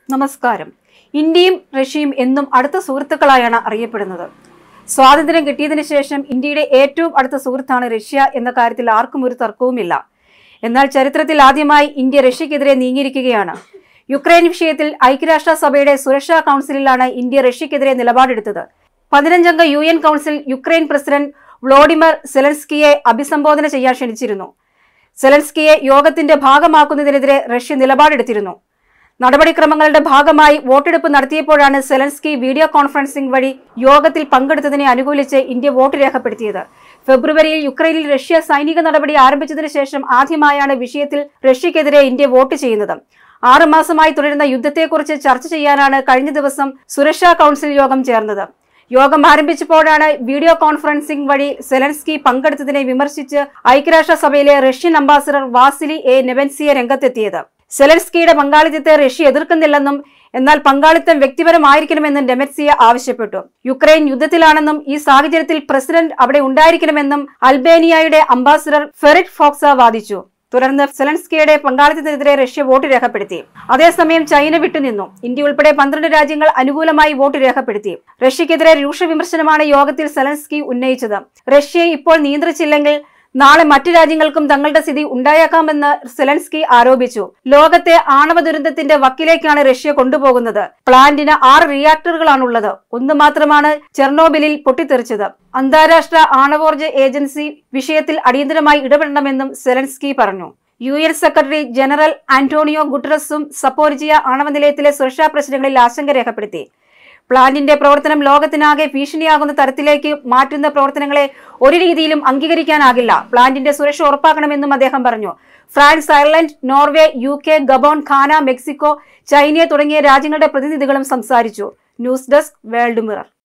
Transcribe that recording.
നമസ്കാരം ഇന്ത്യയും റഷ്യയും എന്നും അടുത്ത സുഹൃത്തുക്കളായാണ് അറിയപ്പെടുന്നത് സ്വാതന്ത്ര്യം കിട്ടിയതിനു ശേഷം ഇന്ത്യയുടെ ഏറ്റവും അടുത്ത സുഹൃത്താണ് റഷ്യ എന്ന കാര്യത്തിൽ ആർക്കും ഒരു തർക്കവുമില്ല എന്നാൽ ചരിത്രത്തിൽ ആദ്യമായി ഇന്ത്യ റഷ്യക്കെതിരെ നീങ്ങിയിരിക്കുകയാണ് യുക്രൈൻ വിഷയത്തിൽ ഐക്യരാഷ്ട്രസഭയുടെ സുരക്ഷാ കൗൺസിലിലാണ് ഇന്ത്യ റഷ്യക്കെതിരെ നിലപാടെടുത്തത് പതിനഞ്ചംഗ U N council Ukraine president Volodymyr സെലൻസ്കിയെ അഭിസംബോധന ചെയ്യാൻ ക്ഷണിച്ചിരുന്നു സെലൻസ്കിയെ യോഗത്തിന്റെ ഭാഗമാക്കുന്നതിനെതിരെ റഷ്യ നിലപാടെടുത്തിരുന്നു നടപടിക്രമങ്ങളുടെ ഭാഗമായി വോട്ടെടുപ്പ് നടത്തിയപ്പോഴാണ് സെലൻസ്കി വീഡിയോ കോൺഫറൻസിംഗ് വഴി യോഗത്തിൽ പങ്കെടുത്തതിനെ അനുകൂലിച്ച് ഇന്ത്യ വോട്ട് രേഖപ്പെടുത്തിയത് ഫെബ്രുവരിയിൽ യുക്രൈനിൽ റഷ്യ സൈനിക നടപടി ആരംഭിച്ചതിനു ശേഷം ആദ്യമായാണ് വിഷയത്തിൽ റഷ്യക്കെതിരെ ഇന്ത്യ വോട്ട് ചെയ്യുന്നത് ആറു മാസമായി തുടരുന്ന യുദ്ധത്തെക്കുറിച്ച് ചർച്ച ചെയ്യാനാണ് കഴിഞ്ഞ ദിവസം സുരക്ഷാ കൗൺസിൽ യോഗം ചേർന്നത് യോഗം ആരംഭിച്ചപ്പോഴാണ് വീഡിയോ കോൺഫറൻസിംഗ് വഴി സെലൻസ്കി പങ്കെടുത്തതിനെ വിമർശിച്ച് ഐക്യരാഷ്ട്രസഭയിലെ Russian ambassador Vasily A Nebenzia രംഗത്തെത്തിയത് സെലൻസ്കിയുടെ പങ്കാളിത്തത്തെ റഷ്യ എതിർക്കുന്നില്ലെന്നും എന്നാൽ പങ്കാളിത്തം വ്യക്തിപരമായിരിക്കണമെന്നും ഡെമെറ്റ്സിയ ആവശ്യപ്പെട്ടു യുക്രൈൻ യുദ്ധത്തിലാണെന്നും ഈ സാഹചര്യത്തിൽ പ്രസിഡന്റ് അവിടെ ഉണ്ടായിരിക്കണമെന്നും അൽബേനിയയുടെ അംബാസിഡർ ഫെറിറ്റ് ഫോക്സ വാദിച്ചു തുടർന്ന് സെലൻസ്കിയുടെ പങ്കാളിത്തത്തിനെതിരെ റഷ്യ വോട്ട് രേഖപ്പെടുത്തി അതേസമയം ചൈന വിട്ടുനിന്നു ഇന്ത്യ ഉൾപ്പെടെ പന്ത്രണ്ട് രാജ്യങ്ങൾ അനുകൂലമായി വോട്ട് രേഖപ്പെടുത്തി റഷ്യക്കെതിരെ രൂക്ഷ വിമർശനമാണ് യോഗത്തിൽ സെലൻസ്കി ഉന്നയിച്ചത് റഷ്യയെ ഇപ്പോൾ നിയന്ത്രിച്ചില്ലെങ്കിൽ നാളെ മറ്റു രാജ്യങ്ങൾക്കും തങ്ങളുടെ സ്ഥിതി ഉണ്ടായേക്കാമെന്ന് സെലൻസ്കി ആരോപിച്ചു ലോകത്തെ ആണവ ദുരന്തത്തിന്റെ വക്കിലേക്കാണ് റഷ്യ കൊണ്ടുപോകുന്നത് പ്ലാന്റിന് ആറ് റിയാക്ടറുകളാണുള്ളത് ഒന്ന് മാത്രമാണ് ചെർണോബിലിൽ പൊട്ടിത്തെറിച്ചത് അന്താരാഷ്ട്ര ആണവോർജ ഏജൻസി വിഷയത്തിൽ അടിയന്തരമായി ഇടപെടണമെന്നും സെലൻസ്കി പറഞ്ഞു U N secretary general Antonio ഗുട്ടറസും സപ്പോർജിയ ആണവ നിലയത്തിലെ സുരക്ഷാ പ്രശ്നങ്ങളിൽ ആശങ്ക രേഖപ്പെടുത്തി പ്ലാന്റിന്റെ പ്രവർത്തനം ലോകത്തിനാകെ ഭീഷണിയാകുന്ന തരത്തിലേക്ക് മാറ്റുന്ന പ്രവർത്തനങ്ങളെ ഒരു രീതിയിലും അംഗീകരിക്കാനാകില്ല പ്ലാന്റിന്റെ സുരക്ഷ ഉറപ്പാക്കണമെന്നും അദ്ദേഹം പറഞ്ഞു France Ireland Norway U K Gabon Ghana Mexico China തുടങ്ങിയ രാജ്യങ്ങളുടെ പ്രതിനിധികളും സംസാരിച്ചു ന്യൂസ് ഡെസ്ക് വേൾഡ് മിറർ